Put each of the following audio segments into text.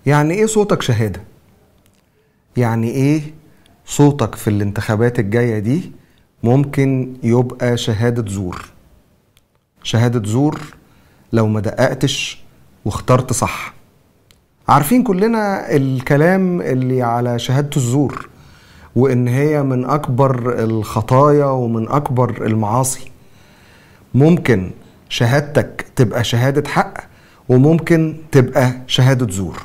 يعني ايه صوتك شهادة؟ يعني ايه صوتك في الانتخابات الجاية دي ممكن يبقى شهادة زور شهادة زور لو ما دققتش واخترت صح عارفين كلنا الكلام اللي على شهادة الزور وإن هي من أكبر الخطايا ومن أكبر المعاصي ممكن شهادتك تبقى شهادة حق وممكن تبقى شهادة زور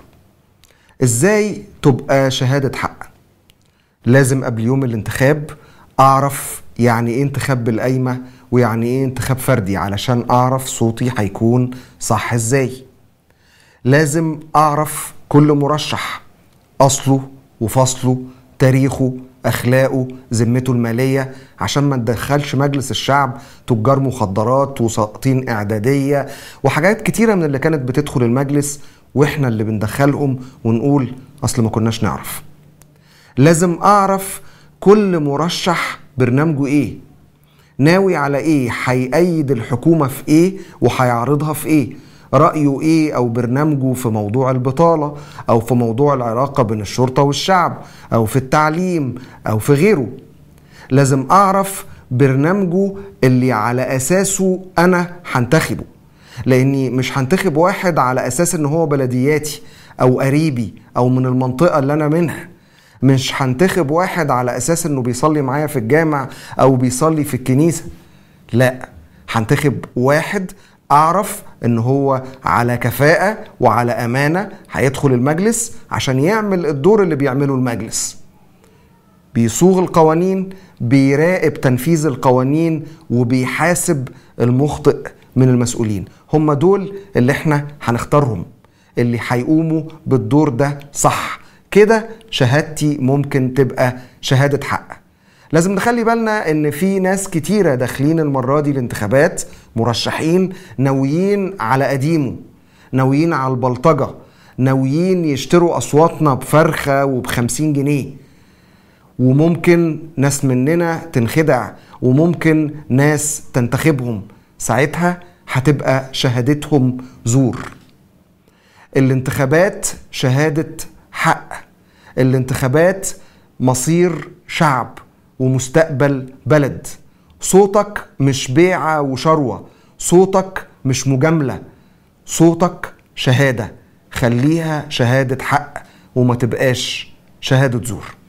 ازاي تبقى شهادة حق لازم قبل يوم الانتخاب اعرف يعني ايه انتخاب بالقايمة ويعني ايه انتخاب فردي علشان اعرف صوتي هيكون صح ازاي لازم اعرف كل مرشح اصله وفصله تاريخه اخلاقه ذمته الماليه عشان ما ندخلش مجلس الشعب تجار مخدرات وساقطين اعداديه وحاجات كتيره من اللي كانت بتدخل المجلس واحنا اللي بندخلهم ونقول اصل ما كناش نعرف لازم اعرف كل مرشح برنامجه ايه ناوي على ايه هيأيد الحكومه في ايه وهيعرضها في ايه رأيه إيه أو برنامجه في موضوع البطالة أو في موضوع العلاقة بين الشرطة والشعب أو في التعليم أو في غيره لازم أعرف برنامجه اللي على أساسه أنا هنتخبه لأني مش هنتخب واحد على أساس إن هو بلدياتي أو قريبي أو من المنطقة اللي أنا منها مش هنتخب واحد على أساس إنه بيصلي معايا في الجامع أو بيصلي في الكنيسة لا هنتخب واحد اعرف ان هو على كفاءه وعلى امانه هيدخل المجلس عشان يعمل الدور اللي بيعمله المجلس بيصوغ القوانين بيراقب تنفيذ القوانين وبيحاسب المخطئ من المسؤولين هم دول اللي احنا هنختارهم اللي هيقوموا بالدور ده صح كده شهادتي ممكن تبقى شهاده حق لازم نخلي بالنا ان في ناس كتيرة داخلين المرة دي الانتخابات مرشحين ناويين على قديمه ناويين على البلطجة ناويين يشتروا أصواتنا بفرخة وبخمسين جنيه وممكن ناس مننا تنخدع وممكن ناس تنتخبهم ساعتها هتبقى شهادتهم زور الانتخابات شهادة حق الانتخابات مصير شعب ومستقبل بلد صوتك مش بيعة وشروة صوتك مش مجاملة صوتك شهادة خليها شهادة حق وما تبقاش شهادة زور